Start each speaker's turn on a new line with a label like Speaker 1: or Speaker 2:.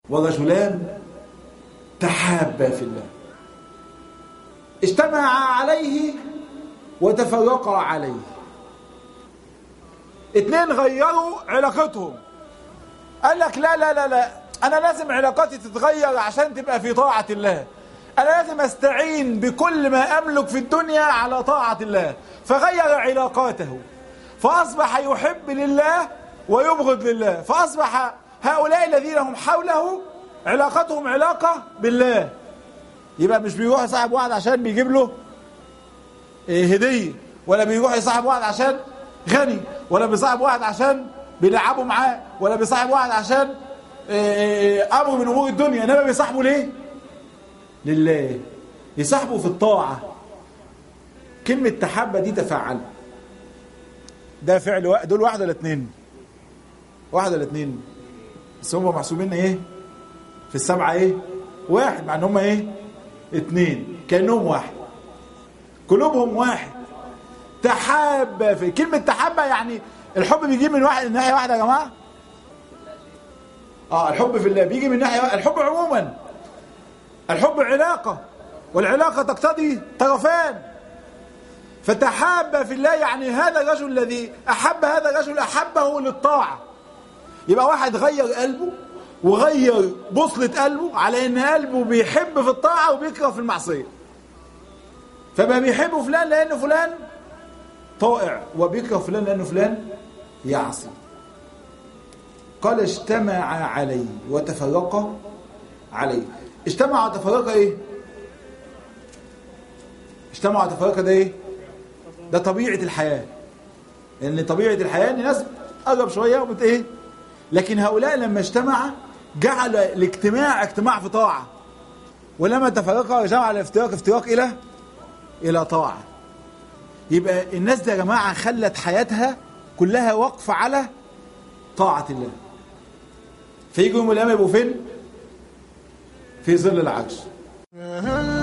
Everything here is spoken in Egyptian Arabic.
Speaker 1: ورجلان تحابا في الله اجتمعا عليه وتفرقا عليه اتنين غيروا علاقتهم قال لك لا لا لا لا انا لازم علاقاتي تتغير عشان تبقى في طاعة الله انا لازم استعين بكل ما املك في الدنيا على طاعة الله فغير علاقاته فاصبح يحب لله ويبغض لله فاصبح هؤلاء الذين هم حوله علاقتهم علاقة بالله يبقى مش بيروح يصاحب واحد عشان بيجيب له هدية ولا بيروح يصاحب واحد عشان غني ولا بيصاحب واحد عشان بيلعبوا معاه ولا بيصاحب واحد عشان امر من امور الدنيا انما بيصاحبه ليه لله يصاحبه في الطاعة كلمة تحبة دي تفعل ده فعل دول واحد ولا اتنين واحد ولا اتنين بس هم محسوبين ايه في السبعة ايه واحد مع ان هم ايه اتنين كأنهم واحد قلوبهم واحد تحابة في كلمة تحابة يعني الحب بيجي من واحد من ناحية واحدة يا جماعة اه الحب في الله بيجي من ناحية الحب عموما الحب علاقة والعلاقة تقتضي طرفان فتحاب في الله يعني هذا الرجل الذي أحب هذا الرجل أحبه للطاعة يبقى واحد غير قلبه وغير بوصلة قلبه على ان قلبه بيحب في الطاعة وبيكره في المعصية فبقى بيحب فلان لأن فلان طائع وبيكره فلان لأنه فلان يعصي قال اجتمع عليه وتفرق عليه اجتمع وتفرق ايه اجتمع وتفرق ده ايه ده طبيعة الحياة لان طبيعة الحياة ان الناس قرب شوية وبت ايه لكن هؤلاء لما اجتمع جعل الاجتماع اجتماع في طاعة ولما تفرق جعل الافتراق افتراق الى الى طاعة يبقى الناس دي يا جماعة خلت حياتها كلها وقف على طاعة الله فيجوا يوم القيامة يبقوا فين؟ في ظل العرش